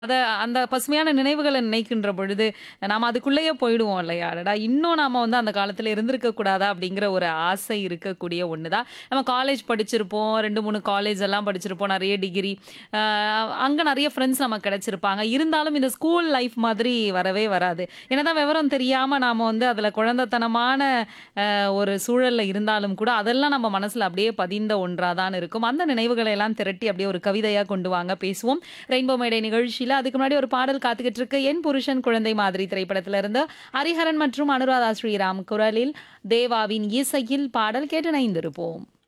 அத அந்த பசுமையான நினைவுகள நினைக்கின்ற பொழுது, நாம அதுக்குள்ளேயே போயிடுவோம் இல்லையா? அடடா! இன்னும் நாம வந்து அந்த காலத்துல இருந்திருக்க கூடாதா? அப்படிங்கிற ஒரு ஆசை இருக்கக்கூடிய ஒண்ணு தான். நம்ம காலேஜ் படிச்சிருப்போம். 2, 3 காலேஜ் எல்லாம் படிச்சிருப்போம். நெறைய டிகிரி. அ அங்க நெறைய ஃப்ரெண்ட்ஸ் நமக்கு கிடைச்சிருப்பாங்க. இருந்தாலும் இந்த ஸ்கூல் லைஃப் மாதிரி வரவே வராது. என்னதான் விவரம் தெரியாம நாம வந்து அதுல குழந்தைத்தனமான அ ஒரு சூழல்ல இருந்தாலும் கூட, அதெல்லாம் நம்ம மனசுல அப்படியே பதிந்த ஒன்றா தான் இருக்கும். அந்த நினைவுகளை எல்லாம் திரட்டி அப்படியே ஒரு கவிதையா கொண்டு வாங்க பேசுவோம். ரெயின்போ மேடை நிகழ்ச்சியில அதுக்கு முன்னாடி ஒரு பாடல் காத்துக்கிட்டு இருக்கு. என் புருஷன் குழந்தை மாதிரி திரைப்படத்துல இருந்து ஹரிஹரன் மற்றும் அனுராதா ஸ்ரீராம் குரலில் தேவாவின் இசையில் பாடல் கேட்டு இணைந்திருப்போம்.